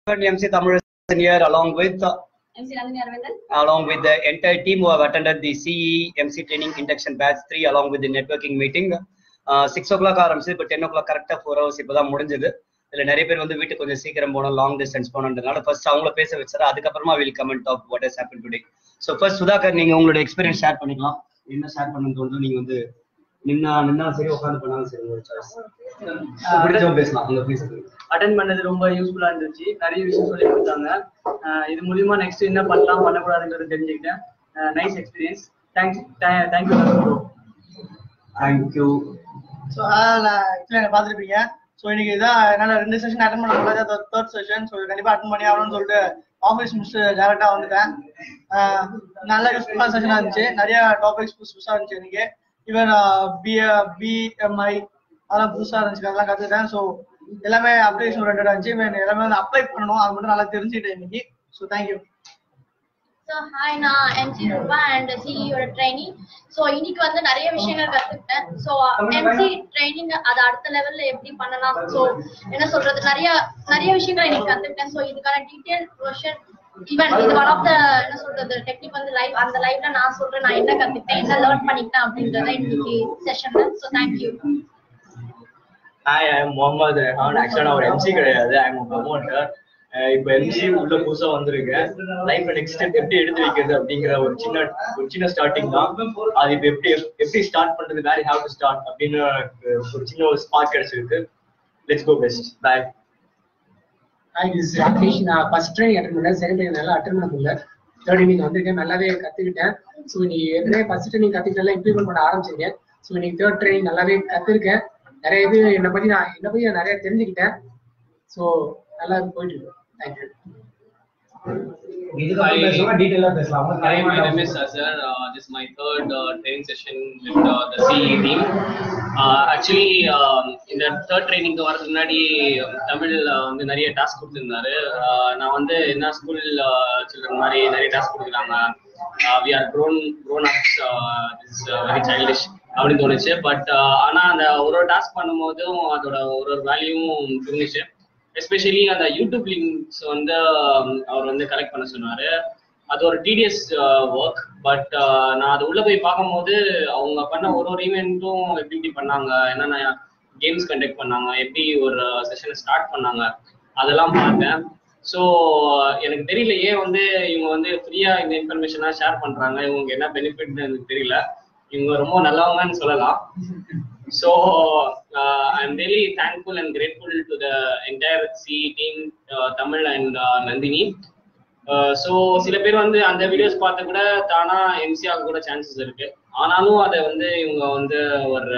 MC Thamurasan here along with uh, MC Nandini Aravindan. along with the entire team who have attended the CE MC training induction batch 3 along with the networking meeting. Six o'clock ஆரம்பிச்சு இப்போ ten o'clock கரெக்டாக four hours இப்போ தான் முடிஞ்சது இதில் நிறைய பேர் வந்து வீட்டுக்கு கொஞ்சம் சீக்கிரம் போகணும் லாங் டிஸ்டன்ஸ் போகணுன்றதுனால ஃபர்ஸ்ட் அவங்கள பேச வச்சாரு அதுக்கப்புறமா will comment of what is happen today so first Sudhakar நீங்கள் உங்களோட எக்ஸ்பீரியன்ஸ் ஷேர் பண்ணிக்கலாம் என்ன ஷேர் பண்ணணும்னு தோணுது நீங்கள் வந்து நின்னா நின்னாலும் சரி உட்காந்து பண்ணாலும் சரி உங்களோட சாய்ஸ் பிடிச்சவங்க பேசலாம் உங்க ப்ளீஸ் அட்டன் பண்ணது ரொம்ப யூஸ்ஃபுல்லா இருந்துச்சு நிறைய விஷயம் சொல்லி கொடுத்தாங்க அஹ் இது மூலியமா நெக்ஸ்ட் என்ன பண்ணலாம் பண்ணக்கூடாதுங்கிறது தெரிஞ்சுக்கிட்டேன் nice experience thanks thank you bro thank you so அதான் நான் ஆக்சுவலி என்ன பார்த்துருப்பீங்க ஸோ இன்னைக்கு இதான் என்னால் ரெண்டு செஷன் அட்டன் பண்ண முடியாது தேர்ட் செஷன் ஸோ கண்டிப்பாக அட்டன் பண்ணி ஆகணும்னு சொல்லிட்டு ஆஃபீஸ் முடிச்சுட்டு டேரெக்டாக வந்துட்டேன் ஆஹ் நல்ல யூஸ்ஃபுல்லான செஷனாக இருந்துச்சு நிறைய டாபிக்ஸ் புதுசு புதுசாக இருந்துச்சு எனக்கு ஈவன் பி பிஎம்ஐ அதெல்லாம் புதுசாக இருந்துச்சு அதெல்லாம் கற்றுக்கிட்டேன் ஸோ எல்லாமே அப்ளிகேஷன் ஓரியன்டாக இருந்துச்சு இவன் எல்லாமே வந்து அப்ளை பண்ணணும் அது மட்டும் நல்லா தெரிஞ்சுக்கிட்டேன் இன்னைக்கு ஸோ தேங்க்யூ ஸோ ஹாய் நான் எம்சி ரூபா அண்ட் சிஇயோட ட்ரைனிங் ஸோ இன்னைக்கு வந்து நிறைய விஷயங்கள் கத்துக்கிட்டேன் ஸோ எம்சி ட்ரைனிங் அது அடுத்த லெவல்ல எப்படி பண்ணலாம் ஸோ என்ன சொல்றது நிறைய நிறைய விஷயங்கள் இன்னைக்கு கத்துக்கிட்டேன் ஸோ இதுக்கான டீடைல் ப்ரொஷன் ஈவன் இது ஒன் ஆஃப் த என்ன சொல்றது டெக்னிக் வந்து லைவ் அந்த லைவ்ல நான் சொல்றேன் நான் என்ன கத்துக்கிட்டேன் என்ன லேர்ன் பண்ணிக்கிட்டேன் அப்படின்றத இன்னைக்கு செஷன்ல so thank you hi I am Mohammed Rehan ஆக்சுவலா நான் ஒரு எம்சி கிடையாது ஐ எம் ப்ரொமோட்டர் இப்போ எம்சி உள்ள புதுசா வந்திருக்கேன் லைஃப் நெக்ஸ்ட் ஸ்டெப் எப்படி எடுத்து வைக்கிறது அப்படிங்கிற ஒரு சின்ன ஒரு சின்ன ஸ்டார்டிங் தான் அது இப்போ எப்படி எப்படி ஸ்டார்ட் பண்றது வேர் ஹேவ் டு ஸ்டார்ட் அப்படின்னு ஒரு சின்ன ஒரு ஸ்பார்க் கிடைச்சிருக்கு let's go best bye hi this Rakesh நான் ஃபர்ஸ்ட் ட்ரைனிங் அட்டன் பண்ணேன் செகண்ட் ட்ரைனிங் நல்லா அட்டன் பண்ண முடியல தேர்ட் இன்னைக்கு வந்திருக்கேன் நல்லாவே கத்துக்கிட்டேன் ஸோ இன்னைக்கு ஏற்கனவே ஃபர்ஸ்ட் ட்ரைனிங் கத்துக்கிட்டு இம்ப்ளிமெண்ட் பண்ண ஆரம்பிச்சிருக்கேன் ஸோ இன்னைக்கு தேர்ட் ட்ரைனிங் நல்லாவே கத்துருக்கேன் நிறைய இது என்னை பத்தி நான் என்னை பத்தி நான் நிறைய தெரிஞ்சுக்கிட்டேன் ஸோ நல்லா போயிட்டு இருக்கு தேங்க்யூ இதுக்கு பேசுவாங்க டீடைலா பேசலாம் Hi, my name is Azhar. Uh, this is my third uh, training session with uh, the CE team. Uh, actually, um, இந்த தேர்ட் ட்ரைனிங் வரதுக்கு முன்னாடி தமிழ் வந்து நிறைய டாஸ்க் கொடுத்துருந்தாரு Uh, நான் வந்து என்ன ஸ்கூல் சில்ட்ரன் மாதிரி நிறைய டாஸ்க் கொடுக்குறாங்க we are grown grown ups is very childish அப்படின்னு தோணுச்சு பட் ஆனா அந்த ஒரு ஒரு டாஸ்க் பண்ணும்போதும் அதோட ஒரு ஒரு வேல்யூவும் தோணுச்சு எஸ்பெஷலி அந்த யூடியூப் லிங்க்ஸ் வந்து um, அவர் வந்து கலெக்ட் பண்ண சொன்னாரு அது ஒரு டிடிஎஸ் ஒர்க் பட் நான் அது உள்ள போய் பார்க்கும்போது அவங்க பண்ண ஒரு ஒரு ஈவெண்ட்டும் எப்படி எப்படி பண்ணாங்க என்னென்ன கேம்ஸ் கண்டக்ட் பண்ணாங்க எப்படி ஒரு செஷனை ஸ்டார்ட் பண்ணாங்க அதெல்லாம் பார்த்தேன் ஸோ எனக்கு தெரியல ஏன் வந்து இவங்க வந்து ஃப்ரீயா இந்த இன்ஃபர்மேஷனாக ஷேர் பண்றாங்க இவங்க என்ன பெனிஃபிட்னு எனக்கு தெரியல இவங்க ரொம்ப நல்லவங்கன்னு சொல்லலாம் So uh, I'm really thankful and grateful to the entire CE team, uh, Tamil and uh, Nandini. So சில பேர் வந்து அந்த வீடியோஸ் பார்த்து கூட தானா எம்சி ஆக கூட சான்சஸ் இருக்கு ஆனாலும் அதை வந்து இவங்க வந்து ஒரு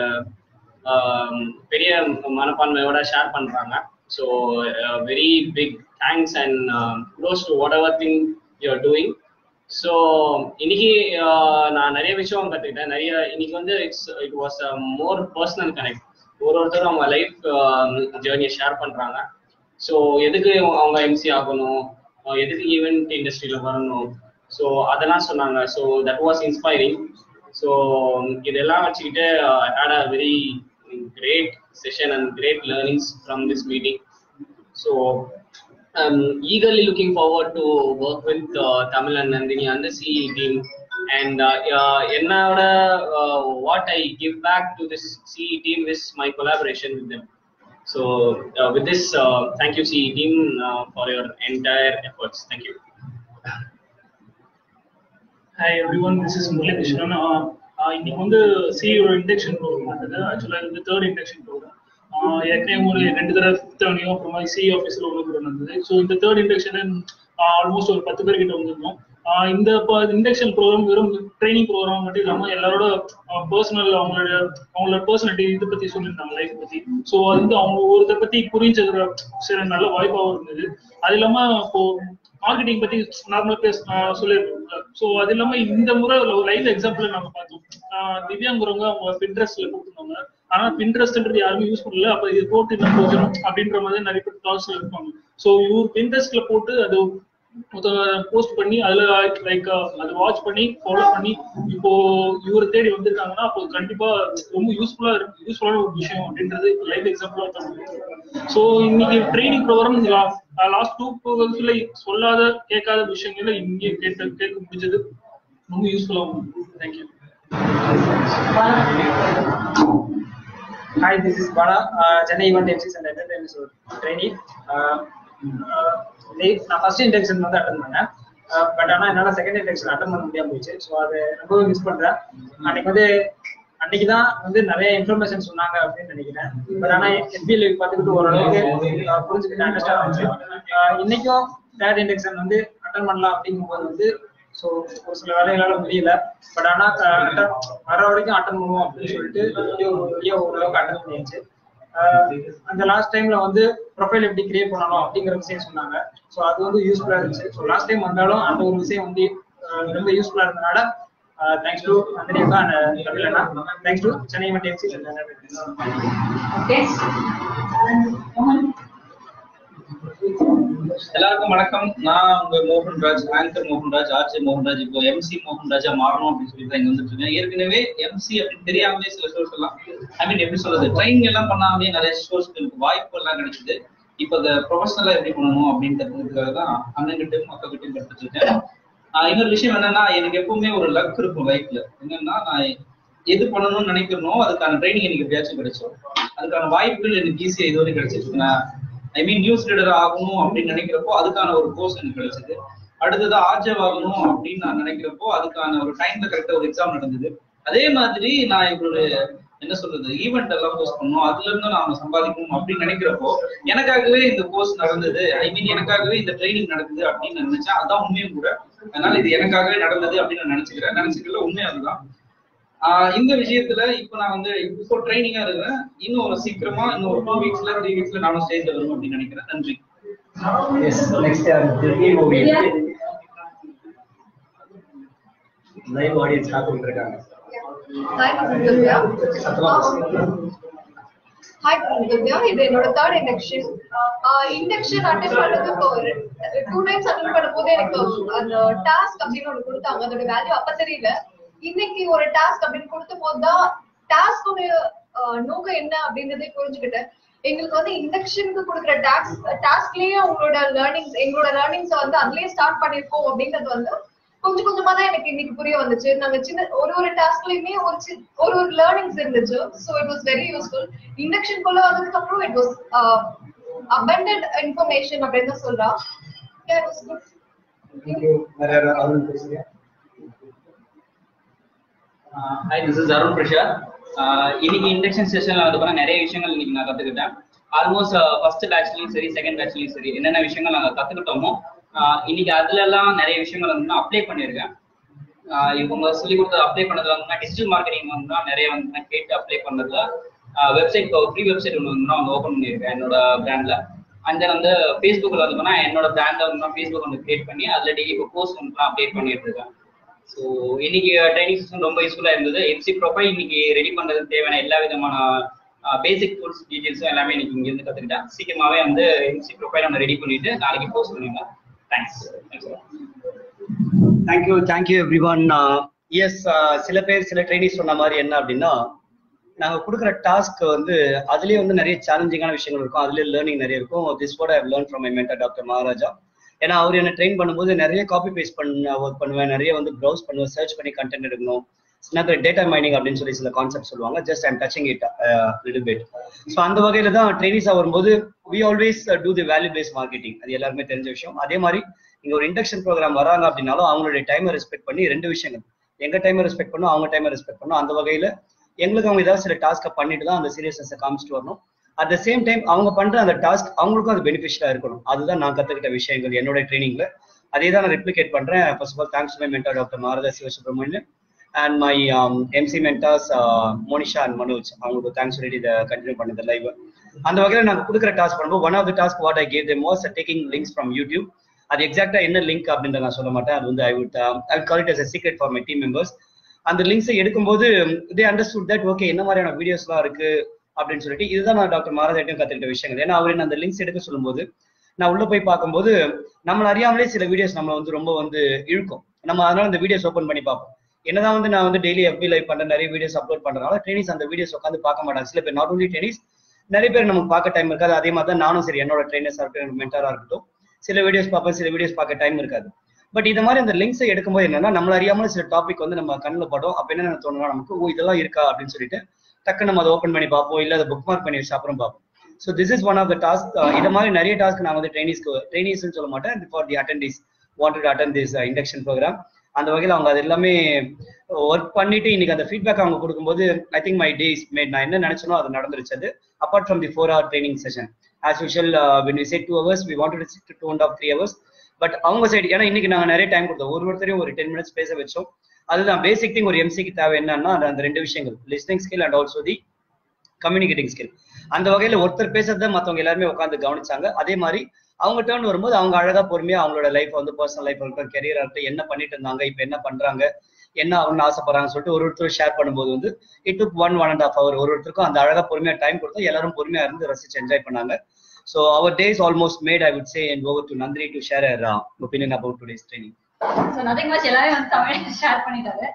ஆஹ், பெரிய மனப்பான்மையோட ஷேர் பண்றாங்க so very big thanks and close to whatever thing you're doing so இன்னைக்கு ஆஹ், நான் நிறைய விஷயம் கற்றுக்கிட்டேன் நிறைய இன்னைக்கு வந்து it's it was more personal connect ஒரு ஒருத்தரும் அவங்க லைஃப் ஜேர்னியை ஷேர் பண்றாங்க ஸோ எதுக்கு அவங்க எம்சி ஆகணும் அஹ் எதுக்கு ஈவெண்ட் இண்டஸ்ட்ரியில வரணும் ஸோ அதெல்லாம் சொன்னாங்க so that was inspiring so இதெல்லாம் வச்சுக்கிட்டு had a very great session and great learnings from this meeting so I'm eagerly looking forward to work with uh, Tamil and Nandini and the CE team. And uh, uh, என்னோட uh, what I give back to this CE team is my collaboration with them. So uh, with this, uh, thank you CE team uh, for your entire efforts. Thank you. Hi everyone this is Muralikrishnan இன்னைக்கு வந்து CEO induction program வந்தது ஆக்சுவலாக இது வந்து third induction program ஏற்கனவே ஒரு ரெண்டு தடவை ஃபிஃப்த் அவனியும் அப்புறமா சிஇ ஆஃபீஸில் ஒன்று கூட நடந்தது ஸோ இந்த தேர்ட் இண்டக்ஷன் ஆல்மோஸ்ட் ஒரு பத்து பேர் கிட்ட வந்திருந்தோம் ஆஹ் இந்த இண்டக்ஷன் ப்ரோக்ராம் வெறும் ட்ரைனிங் ப்ரோக்ராம் மட்டும் இல்லாமல் எல்லாரோட பர்சனல் அவங்களோட அவங்களோட பர்சனாலிட்டி இதை பற்றி சொல்லியிருந்தாங்க லைஃப் பற்றி ஸோ அது வந்து அவங்க ஒருத்தரை பற்றி புரிஞ்சுக்கிற சில நல்ல வாய்ப்பாகவும் இருந்தது அது இல்லாமல் இப்போ மார்க்கெட்டிங் பத்தி நார்மலா பேச சொல்லியிருக்கோம் ஸோ அது இல்லாம இந்த முறை ஒரு லைவ் எக்ஸாம்பிள் நம்ம பார்த்தோம் ஆஹ் திவ்யாங்கிறவங்க அவங்க பின்ட்ரெஸ்ட்ல போட்டிருந்தாங்க ஆனா பின்ட்ரெஸ்ட்ன்றது யாருமே யூஸ் பண்ணல அப்ப இது போட்டு என்ன பிரயோஜனம் அப்படின்ற மாதிரி நிறைய பேர் தாட்ஸ்ல இருப்பாங்க ஸோ இவர் பின்ட்ரெஸ்ட்ல போட்டு அது போஸ்ட் பண்ணி அதுல லைக் அது வாட்ச் பண்ணி ஃபாலோ பண்ணி இப்போ இவர் தேடி வந்திருக்காங்கன்னா அப்போ கண்டிப்பா ரொம்ப யூஸ்ஃபுல்லா யூஸ்ஃபுல்லான ஒரு விஷயம் அப்படின்றது லைவ் எக்ஸாம்பிளா தான் ஸோ இன்னைக்கு ட்ரைனிங் ப்ரோக்ராம் லாஸ்ட் டூ ப்ரோக்ராம்ஸ்ல சொல்லாத கேட்காத விஷயங்கள இங்கே கேட்ட கேட்க முடிஞ்சது ரொம்ப யூஸ்ஃபுல்லாகும் thank you Hi, this is Bala, uh, Chennai Event MCs and Entertainment trainee. Uh, uh, they- நான் ஃபர்ஸ்ட் இன்டெக்ஷன் வந்து அட்டன் பண்ணேன் பட் ஆனா என்னால செகண்ட் இன்டெக்ஷன் அட்டன் பண்ண முடியாம போச்சு ஸோ அதை ரொம்பவே மிஸ் பண்றேன் அன்னைக்கு வந்து அன்னைக்கு தான் வந்து நிறைய இன்ஃபர்மேஷன் சொன்னாங்க அப்படின்னு நினைக்கிறேன் பட் ஆனா எஸ்பிஎல் பார்த்துக்கிட்டு ஓரளவுக்கு uh, புரிஞ்சுக்கிட்டு அண்டர்ஸ்டாண்ட் ஆச்சு Uh, இன்னைக்கும் தேர்ட் இன்டெக்ஷன் வந்து அட்டன் பண்ணலாம் அப்படிங்கும்போது வந்து ஸோ ஒரு சில வேலைகளால முடியல பட் ஆனா அஹ், atten- வர வரைக்கும் அட்டன் பண்ணுவோம் அப்படின்னு சொல்லிட்டு வீடியோ வீடியோ ஓரளவுக்கு அட்டன் பண்ணியாச்சு அஹ், அந்த லாஸ்ட் டைம்ல வந்து ப்ரொஃபைல் எப்படி கிரியேட் பண்ணணும் அப்படிங்கிற விஷயம் சொன்னாங்க ஸோ அது வந்து யூஸ்ஃபுல்லா இருந்துச்சு ஸோ லாஸ்ட் டைம் வந்தாலும் அந்த ஒரு விஷயம் வந்து அஹ், ரொம்ப யூஸ்ஃபுல்லா இருந்தனால தேங்க்ஸ் டு நந்தினி அக்கா அண்ட் கபில் அண்ணா தேங்க்ஸ் டு சென்னை மட்டி எல்லாருக்கும் வணக்கம் நான் உங்க மோகன்ராஜ் ஆங்கர் மோகன்ராஜ் ஆர்ஜே மோகன்ராஜ் இப்போ எம்சி மோகன்ராஜா மாறணும் அப்படின்னு சொல்லி தான் இங்க வந்துட்டு இருக்கேன் ஏற்கனவே எம்சி அப்படின்னு தெரியாமலே சில ஷோஸ் எல்லாம் ஐ மீன் எப்படி சொல்றது ட்ரைனிங் எல்லாம் பண்ணாமலே நிறைய ஷோஸ் வாய்ப்பு எல்லாம் கிடைச்சது இப்போ அதை ப்ரொஃபஷனலா எப்படி பண்ணணும் அப்படின்னு கத்துக்கிறதுக்காக தான் அண்ணன்கிட்டையும் அக்கா கிட்டையும் கத்துட்டு இருக்கேன் ஆஹ் இன்னொரு விஷயம் என்னன்னா எனக்கு எப்பவுமே ஒரு லக் இருக்கும் லைஃப்ல என்னன்னா நான் எது பண்ணணும்னு நினைக்கிறனோ அதுக்கான ட்ரைனிங் எனக்கு எப்படியாச்சும் கிடைச்சோம் அதுக்கான வாய்ப்புகள் எனக்கு ஈஸியா இதுவரை கிடைச்சிருக்கு நான் ஐ மீன் நியூஸ் ரீடர் ஆகணும் அப்படின்னு நினைக்கிறப்போ அதுக்கான ஒரு கோர்ஸ் எனக்கு கிடைச்சது அடுத்தது ஆர்ஜவ் ஆகணும் அப்படின்னு நான் நினைக்கிறப்போ அதுக்கான ஒரு டைம்ல கரெக்டா ஒரு எக்ஸாம் நடந்தது அதே மாதிரி நான் இவரோட என்ன சொல்றது ஈவெண்ட் எல்லாம் போஸ்ட் பண்ணணும் அதுல இருந்து நாம சம்பாதிக்கணும் அப்படின்னு நினைக்கிறப்போ எனக்காகவே இந்த கோர்ஸ் நடந்தது ஐ மீன் எனக்காகவே இந்த ட்ரைனிங் நடக்குது அப்படின்னு நான் நினைச்சேன் அதான் உண்மையும் கூட அதனால இது எனக்காகவே நடந்தது அப்படின்னு நான் நினைச்சுக்கிறேன் நினைச்சுக்கல உண்மை அதுதான் ஆஹ் இந்த விஷயத்துல இப்ப நான் வந்து இப்போ ட்ரைனிங்கா இருக்கிறேன் இன்னும் ஒரு சீக்கிரமா இன்னும் ஒரு டூ வீக்ஸ்ல த்ரீ வீக்ஸ்ல நானும் ஸ்டேஜ்ல வரும் அப்படின்னு நினைக்கிறேன் நன்றி எஸ் நெக்ஸ்ட் யார் திருப்பி மூவி லைவ் ஆடியன்ஸ் காத்துட்டு இருக்காங்க Hi, this is Divya. Hi Divya இது என்னோட தேர்ட் இண்டக்ஷன் இண்டக்ஷன் அட்டன் பண்ணதுக்கு ஒரு டூ டைம்ஸ் அட்டன் பண்ணும்போது எனக்கு அந்த டாஸ்க் அப்படின்னு ஒன்று கொடுத்தாங்க அதோட வேல்யூ அப்ப தெரியல இன்னைக்கு ஒரு டாஸ்க் அப்படின்னு கொடுத்த போதுதான் டாஸ்கோட நோக்கம் என்ன அப்படின்றதே புரிஞ்சுக்கிட்டேன் எங்களுக்கு வந்து இண்டக்ஷனுக்கு கொடுக்குற டாஸ்க் டாஸ்க்லயே உங்களோட லேர்னிங்ஸ் எங்களோட லேர்னிங்ஸ் வந்து அதுலயே ஸ்டார்ட் பண்ணிருக்கோம் அப்படின்றது வந்து கொஞ்சம் கொஞ்சமா தான் எனக்கு இன்னைக்கு புரிய வந்துச்சு நாங்க சின்ன ஒரு ஒரு டாஸ்க்லயுமே ஒரு சி- ஒரு ஒரு லேர்னிங்ஸ் இருந்துச்சு so it was very useful induction குள்ள வந்ததுக்கு அப்புறம் இட் வாஸ் அபண்டன்ட் இன்ஃபர்மேஷன் அப்படின்னு தான் சொல்லலாம் Yeah, it was good. நிறைய அருள் பேசுங்க hi this is Arun Prasad ஆஹ் இன்னைக்கு இண்டக்ஷன் செஷன்ல வந்து பார்த்தா நிறைய விஷயங்கள் இன்னைக்கு நான் கத்துக்கிட்டேன் ஆல்மோஸ்ட் ஃபர்ஸ்ட் பேட்ச்லயும் சரி செகண்ட் பேட்ச்லயும் சரி என்னென்ன விஷயங்கள் நாங்க கத்துக்கிட்டோமோ ஆஹ் இன்னைக்கு அதுல எல்லாம் நிறைய விஷயங்கள் வந்து நான் அப்ளை பண்ணியிருக்கேன் ஆஹ் இவங்க சொல்லி கொடுத்து அப்ளை பண்ணது வந்து டிஜிட்டல் மார்க்கெட்டிங் வந்து நான் நிறைய வந்து நான் கேட்டு அப்ளை பண்ணதுல வெப்சைட் ஃப்ரீ வெப்சைட் ஒன்று வந்து நான் வந்து ஓப்பன் பண்ணியிருக்கேன் என்னோட பிராண்ட்ல அண்ட் தென் வந்து ஃபேஸ்புக்கில் வந்து பார்த்தா என்னோட பிராண்ட்ல வந்து நான் ஃபேஸ்புக் வந்து கிரியேட் பண்ணி அதுல டெய்லி இப்போ போஸ்ட் வந்து நான் அப்டேட் பண்ணிட்டு இருக்கேன் ஸோ இன்னைக்கு ட்ரைனிங் செஷன் ரொம்ப யூஸ்ஃபுல்லா இருந்தது எஃப்சி ப்ரொஃபைல் இன்னைக்கு ரெடி பண்றதுக்கு தேவையான எல்லா விதமான பேசிக் டூல்ஸ் டீடைல்ஸும் எல்லாமே இன்னைக்கு இங்க இருந்து கத்துக்கிட்டேன் சீக்கிரமாவே வந்து எஃப்சி ப்ரொஃபைல் நான் ரெடி பண்ணிட்டு நாளைக்கு போஸ்ட் பண்ணிடுவேன் thanks thanks thank you thank you everyone yes சில பேர் சில ட்ரைனிஸ் சொன்ன மாதிரி என்ன அப்படின்னா நாங்க கொடுக்குற டாஸ்க் வந்து அதுலயே வந்து நிறைய சேலஞ்சிங்கான விஷயங்கள் இருக்கும் அதுலயே லேர்னிங் நிறைய இருக்கும் this what I learn from my mentor doctor Maharaja ஏன்னா அவர் என்ன ட்ரெயின் பண்ணும்போது நிறைய காப்பி பேஸ்ட் பண்ண ஒர்க் பண்ணுவேன் நிறைய வந்து ப்ரௌஸ் பண்ணுவேன் சர்ச் பண்ணி கண்டென்ட் எடுக்கணும் சின்ன டேட்டா மைனிங் அப்படின்னு சொல்லி சில கான்செப்ட் சொல்லுவாங்க just I'm touching it little bit so அந்த வகையில தான் ட்ரைனிஸா வரும்போது we always do the value based marketing அது எல்லாருமே தெரிஞ்ச விஷயம் அதே மாதிரி இங்க ஒரு இண்டக்ஷன் ப்ரோக்ராம் வராங்க அப்படின்னாலும் அவங்களுடைய டைமை ரெஸ்பெக்ட் பண்ணி ரெண்டு விஷயங்கள் எங்க டைமை ரெஸ்பெக்ட் பண்ணும் அவங்க டைமை ரெஸ்பெக்ட் பண்ணும் அந்த வகையில எங்களுக்கு அவங்க ஏதாவது சில டாஸ்க்கை பண்ணிட்டு தான் அந்த சீரியஸ்னஸை காமிச்சிட்டு வரணும் அட் த சேம் டைம் அவங்க பண்ற அந்த டாஸ்க் அவங்களுக்கும் அது பெனிஃபிஷியலா இருக்கணும் அதுதான் நான் கத்துக்கிட்ட விஷயங்கள் என்னோட ட்ரைனிங்ல அதே தான் நான் ரெப்ளிகேட் பண்றேன் first of all thanks my mentor doctor Maratha Sivasubramanian and my MC mentors Monisha and Manoj அவங்களுக்கு தேங்க்ஸ் சொல்லிட்டு இதை கண்டினியூ பண்ணது லைவ் அந்த வகையில் நாங்கள் கொடுக்குற டாஸ்க் பண்ணும்போது one of the task what I gave them was taking links from YouTube அது எக்ஸாக்டா என்ன லிங்க் அப்படின்றத நான் சொல்ல மாட்டேன் அது வந்து I would I call it as a secret for my team members அந்த லிங்க்ஸை எடுக்கும்போது தே அண்டர்ஸ்டுட் தட் ஓகே என்ன மாதிரியான வீடியோஸ்லாம் இருக்கு அப்படின்னு சொல்லிட்டு இதுதான் நான் டாக்டர் மாரதாட்டையும் கத்துக்கிட்ட விஷயங்கள் ஏன்னா அவர் என்ன அந்த லிங்க்ஸ் எடுக்க சொல்லும்போது நான் உள்ள போய் பார்க்கும்போது நம்மள அறியாமலே சில வீடியோஸ் நம்ம வந்து ரொம்ப வந்து இழுக்கும் நம்ம அதனால அந்த வீடியோஸ் ஓப்பன் பண்ணி பார்ப்போம் என்னதான் வந்து நான் வந்து டெய்லி எஃபி லைவ் பண்ற நிறைய வீடியோஸ் அப்லோட் பண்றதுனால ட்ரெயினிஸ் அந்த வீடியோஸ் உட்காந்து பார்க்க மாட்டாங்க சில பேர் நாட் only ட்ரெயினிஸ் நிறைய பேர் நமக்கு பார்க்க டைம் இருக்காது அதே மாதிரி தான் நானும் சரி என்னோட ட்ரெயினர்ஸா இருக்கட்டும் மென்டரா இருக்கட்டும் சில வீடியோஸ் பார்ப்பேன் சில வீடியோஸ் பார்க்க டைம் இருக்காது பட் இந்த மாதிரி அந்த லிங்க்ஸை எடுக்கும்போது என்னன்னா நம்மள அறியாமல சில டாபிக் வந்து நம்ம கண்ணில் படும் அப்ப என்ன தோணுனா நமக்கு ஓ இதெல்லாம் இருக்கா அப்படின்னு சொல்லிட்டு டக்கு நம்ம அதை ஓப்பன் பண்ணி பார்ப்போம் இல்ல அதை புக் மார்க் பண்ணி வச்சு அப்புறம் பார்ப்போம் so this is one of the task இந்த மாதிரி நிறைய டாஸ்க் நான் வந்து ட்ரைனிஸ்க்கு ட்ரைனிஸ்னு சொல்ல மாட்டேன் for the attendees wanted attend this induction programme அந்த வகையில் அவங்க அது எல்லாமே ஒர்க் பண்ணிட்டு இன்னைக்கு அந்த ஃபீட்பேக் அவங்க கொடுக்கும்போது I think my days made நான் என்ன நினைச்சனோ அது நடந்துருச்சு அது apart from the four hour training session as usual when we set two hours we wanted six two and half three hours but அவங்க சைடு ஏன்னா இன்னைக்கு நாங்கள் நிறைய டைம் கொடுத்தோம் ஒரு ஒருத்தரையும் ஒரு டென் மினிட்ஸ் பேச வச்சோம் அதுதான் பேசிக் திங் ஒரு எம்சிக்கு தேவை என்னன்னா அந்த- அந்த ரெண்டு விஷயங்கள் listening skill and also the communicating skill அந்த வகையில ஒருத்தர் பேசுறத மத்தவங்க எல்லாருமே உட்காந்து கவனிச்சாங்க அதே மாதிரி அவங்க டேர்ன் வரும்போது அவங்க அழகா பொறுமையா அவங்களோட லைஃப் வந்து பர்சனல் லைஃப் இருக்கட்டும் கெரியரா இருக்கட்டும் என்ன பண்ணிட்டு இருந்தாங்க இப்ப என்ன பண்றாங்க என்ன ஆகணும்னு ஆசைப்படுறாங்கன்னு சொல்லிட்டு ஒரு ஒருத்தர் ஷேர் பண்ணும்போது வந்து it took one one and half hour ஒரு ஒருத்தருக்கும் அந்த அழகா பொறுமையா டைம் கொடுத்தா எல்லாரும் பொறுமையா இருந்து ரசிச்சு என்ஜாய் பண்ணாங்க so our days almost made I would say and over to Nandini to share opinion about today's training so nothing much எல்லாமே வந்து தமிழ் ஷேர் பண்ணிட்டாரு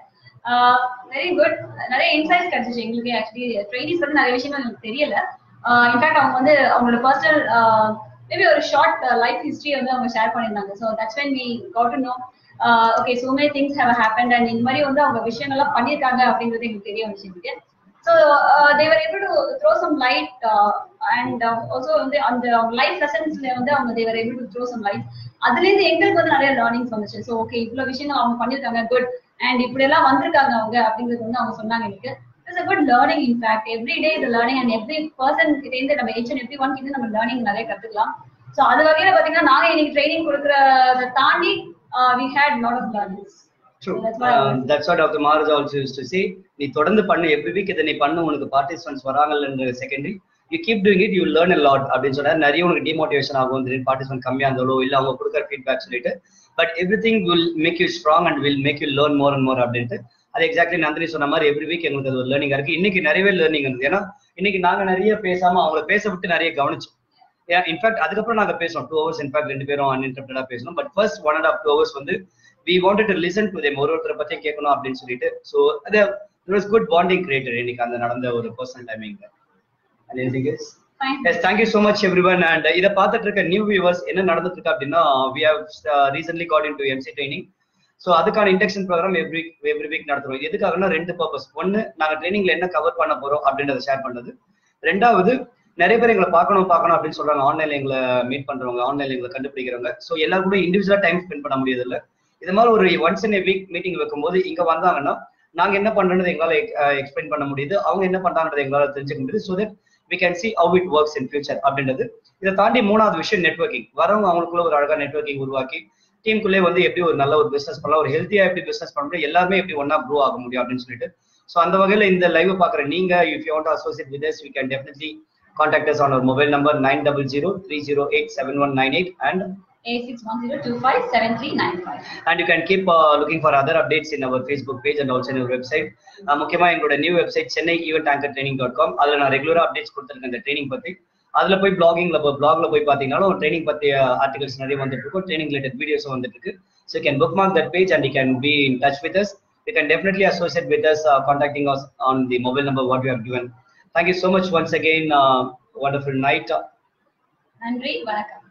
வெரி குட் நிறைய இன்சைட்ஸ் கிடைச்சிச்சு எங்களுக்கு ஆக்சுவலி ட்ரைனிஸ் வந்து நிறைய விஷயங்கள் எனக்கு தெரியல இன்ஃபேக்ட் அவங்க வந்து அவங்களோட பர்சனல் மேபி ஒரு ஷார்ட் லைஃப் ஹிஸ்டரி வந்து அவங்க ஷேர் பண்ணியிருந்தாங்க so that's when we got to know okay so many things have happen and இந்த மாதிரி வந்து அவங்க விஷயங்கள்லாம் பண்ணியிருக்காங்க அப்படிங்கிறது எங்களுக்கு தெரிய வந்துச்சு எனக்கு so they were able to throw some light and also வந்து அந்த லைஃப் லெசன்ஸ்ல வந்து அவங்க they were able to throw some light அதுல இருந்து எங்களுக்கு வந்து நிறைய லேர்னிங்ஸ் வந்துச்சு ஸோ ஓகே இவ்வளவு விஷயங்கள் அவங்க பண்ணிருக்காங்க குட் அண்ட் இப்படி எல்லாம் வந்திருக்காங்க அவங்க அப்படிங்கிறது வந்து அவங்க சொன்னாங்க எனக்கு it's a good learning in fact every day இது லேர்னிங் அண்ட் எவ்ரி பர்சன் கிட்ட இருந்து நம்ம எச் அண்ட் எவ்ரி ஒன் கிட்ட நம்ம லேர்னிங் நிறைய கத்துக்கலாம் ஸோ அது வகையில பாத்தீங்கன்னா நாங்க இன்னைக்கு ட்ரைனிங் கொடுக்கறத தாண்டி we had lot of learnings True. Um, that's what Dr. Maharaj also used to say. நீ தொடர்ந்து பண்ணு எவ்ரி வீக் இதை நீ பண்ணு உனக்கு பார்ட்டிசிபென்ட்ஸ் வராங்கன்ற secondary you keep doing it you learn a lot அப்படின்னு சொன்னா நிறைய உனக்கு டிமோட்டிவேஷன் ஆகும் திடீர்னு பார்ட்டிசிபென்ட் கம்மியா இருந்தாலோ இல்ல அவங்க கொடுக்குற ஃபீட்பேக் சொல்லிட்டு but everything will make you strong and will make you learn more and more அப்படின்ட்டு அது எக்ஸாக்ட்லி நந்தினி சொன்ன மாதிரி எவ்ரி வீக் எங்களுக்கு அது ஒரு லேர்னிங் இருக்கு இன்னைக்கு நிறையவே லேர்னிங் இருந்தது ஏன்னா இன்னைக்கு நாங்க நிறைய பேசாம அவங்கள பேச விட்டு நிறைய கவனிச்சோம் ஏன் இன்ஃபேக்ட் அதுக்கப்புறம் நாங்க பேசணும் டூ ஹவர்ஸ் இன்ஃபேக்ட் ரெண்டு பேரும் அன்இன்டர்ப்டடா பேசணும் but first one and half two hours வந்து we wanted to listen to them ஒரு ஒருத்தரை பத்தி கேட்கணும் அப்படின்னு சொல்லிட்டு ஸோ அது it was good bonding creator இன்னைக்கு அந்த நடந்த ஒரு பர்சனல் டைமிங்ல anything else yes thank you so much everyone and இதை பார்த்துட்டு இருக்க நியூ வியூவர்ஸ் என்ன நடந்துட்டு இருக்கு அப்படின்னா we have recently got into MC training so அதுக்கான induction programme every every week நடத்துறோம் இது எதுக்காகனா ரெண்டு பர்பஸ் ஒன்னு நாங்க ட்ரைனிங்ல என்ன கவர் பண்ண போறோம் அப்படின்றத ஷேர் பண்ணது ரெண்டாவது நிறைய பேர் எங்களை பார்க்கணும் பார்க்கணும் அப்படின்னு சொல்றாங்க ஆன்லைன்ல எங்களை மீட் பண்றவங்க ஆன்லைன்ல எங்களை கண்டுபிடிக்கிறவங்க ஸோ எல்லாரும் கூட இண்டிவிஜுவலா டைம் ஸ்பெண்ட் பண்ண முடியாது இல்ல இது மாதிரி ஒரு ஒன்ஸ் இன் வீக் மீட்டிங் வைக்கும்போது இங்க வந்தாங்கன்னா நாங்க என்ன பண்றோம்னு எங்களால எக்ஸ்பிளைன் பண்ண முடியுது அவங்க என்ன பண்றாங்கன்றது எங்களால தெரிஞ்சுக்க முடியுது so that we can see how it works in future அப்படின்றது இதை தாண்டி மூணாவது விஷயம் நெட்ஒர்க்கிங் வரவங்க அவங்களுக்குள்ள ஒரு அழகா நெட்ஒர்க்கிங் உருவாக்கி டீமுக்குள்ளே வந்து எப்படி ஒரு நல்ல ஒரு பிசினஸ் பண்ணலாம் ஒரு ஹெல்த்தியா எப்படி பிசினஸ் பண்ண முடியும் எல்லாருமே எப்படி ஒன்னா க்ரோ ஆக முடியும் அப்படின்னு சொல்லிட்டு ஸோ அந்த வகையில இந்த லைவ் பாக்குற நீங்க if you want associate with you can definitely contact us on our mobile number nine double zero three zero eight seven one nine eight and eight six one zero two five seven three nine five and you can keep uh, looking for other updates in our Facebook page and also in our website. Uh, முக்கியமா எங்களோட new website Chennai event anchor training dot com அதுல நான் ரெகுலரா updates கொடுத்துருக்கேன் இந்த training பத்தி அதுல போய் பிளாகிங்ல பிளாக்ல போய் பாத்தீங்கன்னாலும் ட்ரைனிங் பத்திய ஆர்டிகல்ஸ் நிறைய வந்துட்டு இருக்கும் ட்ரைனிங் ரிலேட்டட் வீடியோஸும் வந்துட்டு இருக்கு so can bookmark that page and you can be in touch with us you can definitely associate with us contacting us on the mobile number what you have given thank you so much once again wonderful night நன்றி வணக்கம்